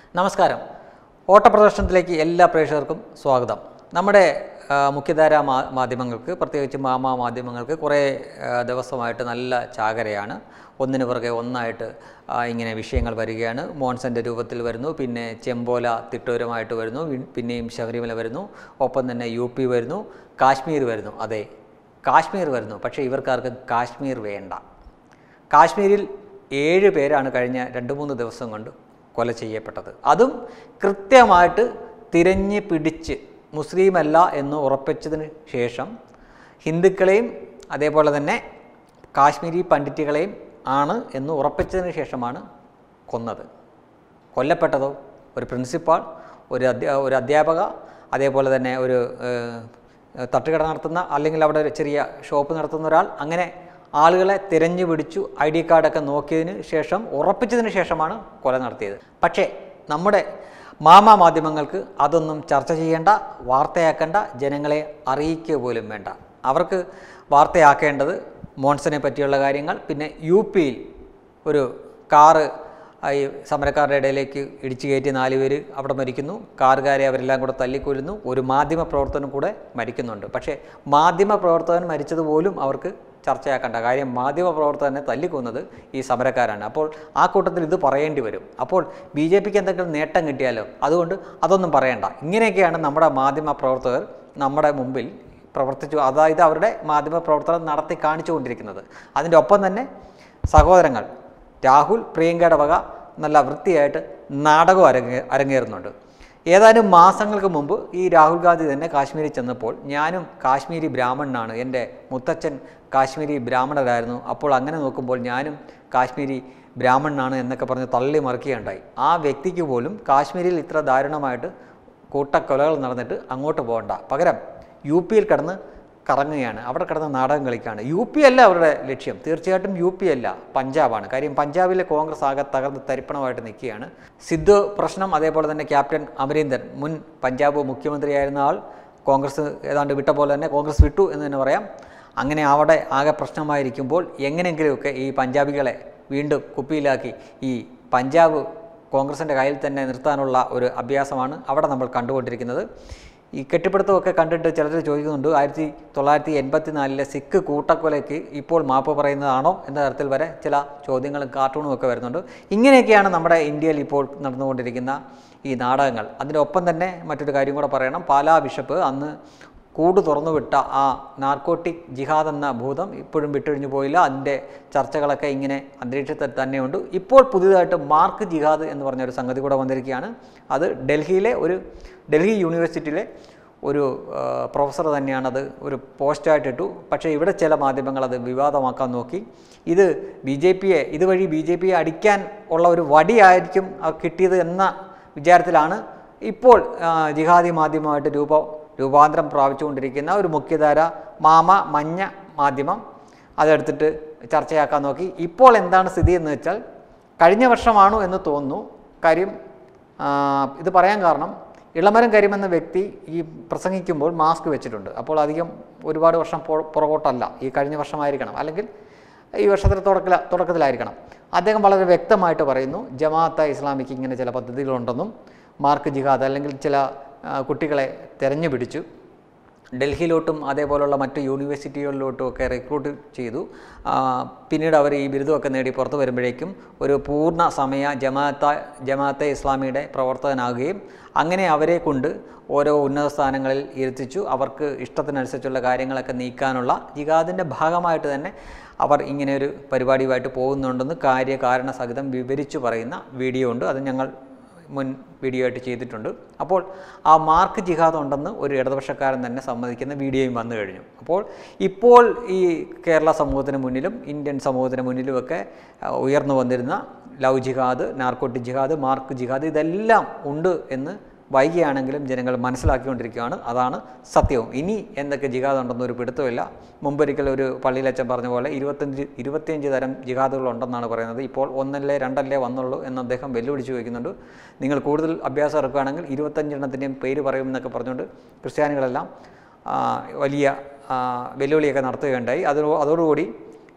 നമസ്കാരം ഓട്ടപ്രദർശനത്തിലേക്ക് എല്ലാ പ്രേക്ഷകർക്കും സ്വാഗതം നമ്മുടെ ആ, മുഖ്യധാര മാ മാധ്യമങ്ങൾക്ക് പ്രത്യേകിച്ച് മാമാ മാധ്യമങ്ങൾക്ക് കുറേ ആ, ദിവസമായിട്ട് നല്ല ചാകരയാണ് ഒന്നിനു പുറകെ ഒന്നായിട്ട് ആ, ഇങ്ങനെ വിഷയങ്ങൾ വരികയാണ് മോൺസൻ്റെ രൂപത്തിൽ വരുന്നു പിന്നെ ചെമ്പോല തിട്ടൂരമായിട്ട് വരുന്നു വി- പിന്നെയും ശബരിമല വരുന്നു ഒപ്പം തന്നെ യു പി വരുന്നു കാശ്മീർ വരുന്നു അതെ കാശ്മീർ വരുന്നു പക്ഷേ ഇവർക്കാർക്കും കാശ്മീർ വേണ്ട കാശ്മീരിൽ ഏഴ് പേരാണ് കഴിഞ്ഞ രണ്ട് മൂന്ന് ദിവസം കൊണ്ട് കൊല ചെയ്യപ്പെട്ടത് അതും കൃത്യമായിട്ട് തിരഞ്ഞ് പിടിച്ച് മുസ്ലിമല്ല എന്ന് ഉറപ്പിച്ചതിന് ശേഷം ഹിന്ദുക്കളെയും അതേപോലെ തന്നെ കാശ്മീരി പണ്ഡിറ്റുകളെയും ആണ് എന്ന് ഉറപ്പിച്ചതിന് ശേഷമാണ് കൊന്നത് കൊല്ലപ്പെട്ടതോ ഒരു പ്രിൻസിപ്പാൾ ഒരു അധ്യാ ഒരു അധ്യാപക അതേപോലെ തന്നെ ഒരു ഏഹ്, തട്ടുകട നടത്തുന്ന അല്ലെങ്കിൽ അവിടെ ഒരു ചെറിയ ഷോപ്പ് നടത്തുന്ന ഒരാൾ അങ്ങനെ ആളുകളെ തിരഞ്ഞു പിടിച്ചു ഐ ഡി കാർഡൊക്കെ നോക്കിയതിന് ശേഷം ഉറപ്പിച്ചതിന് ശേഷമാണ് കൊല നടത്തിയത് പക്ഷേ നമ്മുടെ മാമാ മാധ്യമങ്ങൾക്ക് അതൊന്നും ചർച്ച ചെയ്യേണ്ട വാർത്തയാക്കേണ്ട ജനങ്ങളെ അറിയിക്കുക പോലും വേണ്ട അവർക്ക് വാർത്തയാക്കേണ്ടത് മോൺസനെ പറ്റിയുള്ള കാര്യങ്ങൾ പിന്നെ യു പിയിൽ ഒരു കാറ് ആ ഈ സമരക്കാരുടെ ഇടയിലേക്ക് ഇടിച്ചു കയറ്റി നാല് പേര് അവിടെ മരിക്കുന്നു കാറുകാരെ അവരെല്ലാം കൂടെ തല്ലിക്കൊല്ലുന്നു ഒരു മാധ്യമ പ്രവർത്തനം കൂടെ മരിക്കുന്നുണ്ട് പക്ഷേ മാധ്യമ പ്രവർത്തകൻ മരിച്ചത് പോലും അവർക്ക് ചർച്ചയാക്കേണ്ട കാര്യം മാധ്യമ പ്രവർത്തകനെ തല്ലിക്കൊന്നത് ഈ സമരക്കാരാണ് അപ്പോൾ ആ കൂട്ടത്തിൽ ഇത് പറയേണ്ടി വരും അപ്പോൾ ബി ജെ പിക്ക് എന്തെങ്കിലും നേട്ടം കിട്ടിയാലോ അതുകൊണ്ട് അതൊന്നും പറയണ്ട ഇങ്ങനെയൊക്കെയാണ് നമ്മുടെ മാധ്യമ പ്രവർത്തകർ നമ്മുടെ മുമ്പിൽ പ്രവർത്തിച്ചു അതായത് അവരുടെ മാധ്യമ പ്രവർത്തനം നടത്തി കാണിച്ചുകൊണ്ടിരിക്കുന്നത് അതിൻ്റെ ഒപ്പം തന്നെ സഹോദരങ്ങൾ രാഹുൽ പ്രിയങ്കയുടെ വക നല്ല വൃത്തിയായിട്ട് നാടകം അരങ്ങേ അരങ്ങേറുന്നുണ്ട് ഏതാനും മാസങ്ങൾക്ക് മുമ്പ് ഈ രാഹുൽ ഗാന്ധി തന്നെ കാശ്മീരിൽ ചെന്നപ്പോൾ ഞാനും കാശ്മീരി ബ്രാഹ്മണനാണ് എൻ്റെ മുത്തച്ഛൻ കാശ്മീരി ബ്രാഹ്മണരായിരുന്നു അപ്പോൾ അങ്ങനെ നോക്കുമ്പോൾ ഞാനും കാശ്മീരി ബ്രാഹ്മണനാണ് എന്നൊക്കെ പറഞ്ഞ് തള്ളി മറിക്കുകയുണ്ടായി ആ വ്യക്തിക്ക് പോലും കാശ്മീരിൽ ഇത്ര ദാരുണമായിട്ട് കൂട്ടക്കൊലകൾ നടന്നിട്ട് അങ്ങോട്ട് പോകണ്ട പകരം യു പിയിൽ കിടന്ന് കറങ്ങുകയാണ് അവിടെ കിടന്ന് നാടകം കളിക്കുകയാണ് യു പി അല്ല അവരുടെ ലക്ഷ്യം തീർച്ചയായിട്ടും യു പി അല്ല പഞ്ചാബാണ് കാര്യം പഞ്ചാബിലെ കോൺഗ്രസ് ആകെ തകർന്ന് തരിപ്പണമായിട്ട് നിൽക്കുകയാണ് സിദ്ധു പ്രശ്നം അതേപോലെ തന്നെ ക്യാപ്റ്റൻ അമരീന്ദർ മുൻ പഞ്ചാബ് മുഖ്യമന്ത്രിയായിരുന്ന ആൾ കോൺഗ്രസ് ഏതാണ്ട് വിട്ട പോലെ തന്നെ കോൺഗ്രസ് വിട്ടു എന്ന് തന്നെ പറയാം അങ്ങനെ അവിടെ ആകെ പ്രശ്നമായിരിക്കുമ്പോൾ എങ്ങനെയെങ്കിലുമൊക്കെ ഈ പഞ്ചാബികളെ വീണ്ടും കുപ്പിയിലാക്കി ഈ പഞ്ചാബ് കോൺഗ്രസിൻ്റെ കയ്യിൽ തന്നെ നിർത്താനുള്ള ഒരു അഭ്യാസമാണ് അവിടെ നമ്മൾ കണ്ടുകൊണ്ടിരിക്കുന്നത് ഈ കെട്ടിപ്പിടുത്തമൊക്കെ കണ്ടിട്ട് ചിലർ ചോദിക്കുന്നുണ്ട് ആയിരത്തി തൊള്ളായിരത്തി എൺപത്തി നാലിലെ സിഖ് കൂട്ടക്കൊലയ്ക്ക് ഇപ്പോൾ മാപ്പ് പറയുന്നതാണോ എന്ന തരത്തിൽ വരെ ചില ചോദ്യങ്ങളും കാർട്ടൂണും ഒക്കെ വരുന്നുണ്ട് ഇങ്ങനെയൊക്കെയാണ് നമ്മുടെ ഇന്ത്യയിൽ ഇപ്പോൾ നടന്നുകൊണ്ടിരിക്കുന്ന ഈ നാടകങ്ങൾ അതിനൊപ്പം തന്നെ മറ്റൊരു കാര്യം കൂടെ പറയണം പാലാ ബിഷപ്പ് അന്ന് കൂട് തുറന്നു വിട്ട ആ നാർക്കോട്ടിക് ജിഹാദ് എന്ന ഭൂതം ഇപ്പോഴും വിട്ടൊഴിഞ്ഞു പോയില്ല അതിൻ്റെ ചർച്ചകളൊക്കെ ഇങ്ങനെ അന്തരീക്ഷത്തിൽ തന്നെയുണ്ട് ഇപ്പോൾ പുതിയതായിട്ട് മാർക്ക് ജിഹാദ് എന്ന് പറഞ്ഞ ഒരു സംഗതി കൂടെ വന്നിരിക്കുകയാണ് അത് ഡൽഹിയിലെ ഒരു ഡൽഹി യൂണിവേഴ്സിറ്റിയിലെ ഒരു ആ, പ്രൊഫസർ തന്നെയാണത് ഒരു പോസ്റ്റായിട്ട് ഇട്ടു പക്ഷേ ഇവിടെ ചില മാധ്യമങ്ങൾ അത് വിവാദമാക്കാൻ നോക്കി ഇത് ബി ജെ പിയെ ഇതുവഴി ബി ജെ പിയെ അടിക്കാൻ ഉള്ള ഒരു വടിയായിരിക്കും അവർക്ക് കിട്ടിയത് എന്ന വിചാരത്തിലാണ് ഇപ്പോൾ ആ, ജിഹാദി മാധ്യമമായിട്ട് രൂപ രൂപാന്തരം പ്രാപിച്ചുകൊണ്ടിരിക്കുന്ന ഒരു മുഖ്യധാര മാമ മഞ്ഞ മാധ്യമം അതെടുത്തിട്ട് ചർച്ചയാക്കാൻ നോക്കി ഇപ്പോൾ എന്താണ് സ്ഥിതി എന്ന് വെച്ചാൽ കഴിഞ്ഞ വർഷമാണോ എന്ന് തോന്നുന്നു കാര്യം ആ, ഇത് പറയാൻ കാരണം ഇളമരം കരീം എന്ന വ്യക്തി ഈ പ്രസംഗിക്കുമ്പോൾ മാസ്ക് വെച്ചിട്ടുണ്ട് അപ്പോൾ അധികം ഒരുപാട് വർഷം പുറ- പുറകോട്ടല്ല ഈ കഴിഞ്ഞ വർഷമായിരിക്കണം അല്ലെങ്കിൽ ഈ വർഷത്തിൻ്റെ തുടക്കല തുടക്കത്തിലായിരിക്കണം അദ്ദേഹം വളരെ വ്യക്തമായിട്ട് പറയുന്നു ജമാഅത്തെ ഇസ്ലാമിക്ക് ഇങ്ങനെ ചില പദ്ധതികളുണ്ടെന്നും മാർക്ക് ജിഹാദ് അല്ലെങ്കിൽ ചില ആ, കുട്ടികളെ തെരഞ്ഞു പിടിച്ചു ഡൽഹിയിലോട്ടും അതേപോലുള്ള മറ്റ് യൂണിവേഴ്സിറ്റികളിലോട്ടും ഒക്കെ റിക്രൂട്ട് ചെയ്തു ആ, പിന്നീട് അവർ ഈ ബിരുദമൊക്കെ നേടി പുറത്തു വരുമ്പോഴേക്കും ഒരു പൂർണ്ണ സമയ ജമാഅത്ത ജമാഅത്തെ ഇസ്ലാമിയുടെ പ്രവർത്തകനാകുകയും അങ്ങനെ അവരെ കൊണ്ട് ഓരോ ഉന്നത സ്ഥാനങ്ങളിൽ ഇരുത്തിച്ചു അവർക്ക് ഇഷ്ടത്തിനനുസരിച്ചുള്ള കാര്യങ്ങളൊക്കെ നീക്കാനുള്ള ജിഹാദിൻ്റെ ഭാഗമായിട്ട് തന്നെ അവർ ഇങ്ങനെ ഒരു പരിപാടിയുമായിട്ട് പോകുന്നുണ്ടെന്ന് കാര്യകാരണ സഹിതം വിവരിച്ചു പറയുന്ന വീഡിയോ ഉണ്ട് അത് ഞങ്ങൾ മുൻ വീഡിയോ ആയിട്ട് ചെയ്തിട്ടുണ്ട് അപ്പോൾ ആ മാർക്ക് ജിഹാദ് ഉണ്ടെന്ന് ഒരു ഇടതുപക്ഷക്കാരൻ തന്നെ സമ്മതിക്കുന്ന വീഡിയോയും വന്നു കഴിഞ്ഞു അപ്പോൾ ഇപ്പോൾ ഈ കേരള സമൂഹത്തിന് മുന്നിലും ഇന്ത്യൻ സമൂഹത്തിന് മുന്നിലുമൊക്കെ ആ, ഉയർന്നു വന്നിരുന്ന love jihad narcotic jihad mark jihad ഇതെല്ലാം ഉണ്ട് എന്ന് വൈകിയാണെങ്കിലും ജനങ്ങൾ മനസ്സിലാക്കിക്കൊണ്ടിരിക്കുകയാണ് അതാണ് സത്യവും ഇനി എന്തൊക്കെ ജിഹാദ് ഉണ്ടെന്ന് ഒരു പിടുത്തമില്ല മുമ്പൊരിക്കൽ ഒരു പള്ളിയിലച്ചൻ പറഞ്ഞ പോലെ ഇരുപത്തഞ്ച് ഇരുപത്തിയഞ്ച് തരം ജിഹാദുകൾ ഉണ്ടെന്നാണ് പറയുന്നത് ഇപ്പോൾ ഒന്നല്ലേ രണ്ടല്ലേ വന്നുള്ളൂ എന്ന് അദ്ദേഹം വെല്ലുവിളിച്ച് ചോദിക്കുന്നുണ്ട് നിങ്ങൾ കൂടുതൽ അഭ്യാസം ഇറക്കുകയാണെങ്കിൽ ഇരുപത്തഞ്ചെണ്ണത്തിൻ്റെയും പേര് പറയും എന്നൊക്കെ പറഞ്ഞുകൊണ്ട് ക്രിസ്ത്യാനികളെല്ലാം ആ, വലിയ ആ, വെല്ലുവിളിയൊക്കെ നടത്തുകയുണ്ടായി അതോ അതോടുകൂടി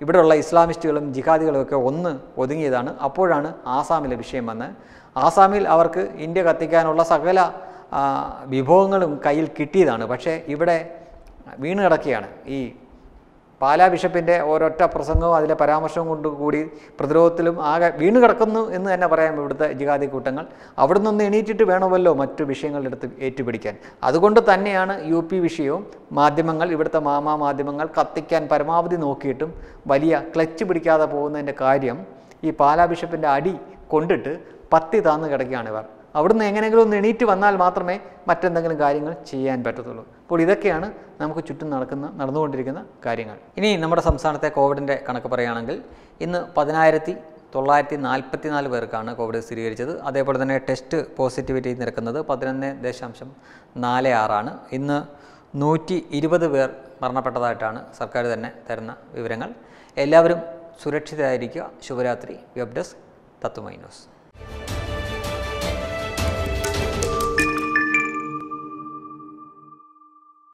ഇവിടെയുള്ള ഇസ്ലാമിസ്റ്റുകളും ജിഹാദികളും ഒക്കെ ഒന്ന് ഒതുങ്ങിയതാണ് അപ്പോഴാണ് ആസാമിലെ വിഷയം വന്ന് ആസാമിൽ അവർക്ക് ഇന്ത്യ കത്തിക്കാനുള്ള സകല ആ, വിഭവങ്ങളും കയ്യിൽ കിട്ടിയതാണ് പക്ഷേ ഇവിടെ വീണ് കിടക്കുകയാണ് ഈ പാലാ ബിഷപ്പിൻ്റെ ഒരൊറ്റ പ്രസംഗവും അതിലെ പരാമർശവും കൊണ്ട് കൂടി പ്രതിരോധത്തിലും ആകെ വീണ് കിടക്കുന്നു എന്ന് തന്നെ പറയാം ഇവിടുത്തെ ജിഹാദി കൂട്ടങ്ങൾ അവിടെ നിന്ന് എണീറ്റിട്ട് വേണമല്ലോ മറ്റു വിഷയങ്ങളെടുത്ത് ഏറ്റുപിടിക്കാൻ അതുകൊണ്ട് തന്നെയാണ് യു പി വിഷയവും മാധ്യമങ്ങൾ ഇവിടുത്തെ മാമാ മാധ്യമങ്ങൾ കത്തിക്കാൻ പരമാവധി നോക്കിയിട്ടും വലിയ ക്ലച്ച് പിടിക്കാതെ പോകുന്നതിൻ്റെ കാര്യം ഈ പാലാ ബിഷപ്പിൻ്റെ അടി കൊണ്ടിട്ട് പത്തി താന്ന് കിടക്കുകയാണ് ഇവർ അവിടുന്ന് എങ്ങനെയെങ്കിലും ഒന്ന് എണീറ്റ് വന്നാൽ മാത്രമേ മറ്റെന്തെങ്കിലും കാര്യങ്ങൾ ചെയ്യാൻ പറ്റത്തുള്ളൂ അപ്പോൾ ഇതൊക്കെയാണ് നമുക്ക് ചുറ്റും നടക്കുന്ന നടന്നുകൊണ്ടിരിക്കുന്ന കാര്യങ്ങൾ ഇനി നമ്മുടെ സംസ്ഥാനത്തെ കോവിഡിൻ്റെ കണക്ക് പറയുകയാണെങ്കിൽ ഇന്ന് പതിനായിരത്തി തൊള്ളായിരത്തി നാൽപ്പത്തി നാല് പേർക്കാണ് കോവിഡ് സ്ഥിരീകരിച്ചത് അതേപോലെ തന്നെ ടെസ്റ്റ് പോസിറ്റിവിറ്റി നിരക്കുന്നത് പതിനൊന്ന് ദശാംശം നാല് ആറാണ് ഇന്ന് നൂറ്റി ഇരുപത് പേർ മരണപ്പെട്ടതായിട്ടാണ് സർക്കാർ തന്നെ തരുന്ന വിവരങ്ങൾ എല്ലാവരും സുരക്ഷിതരായിരിക്കുക ശുഭരാത്രി വെബ് ഡെസ്ക് തത്വമൈ ന്യൂസ്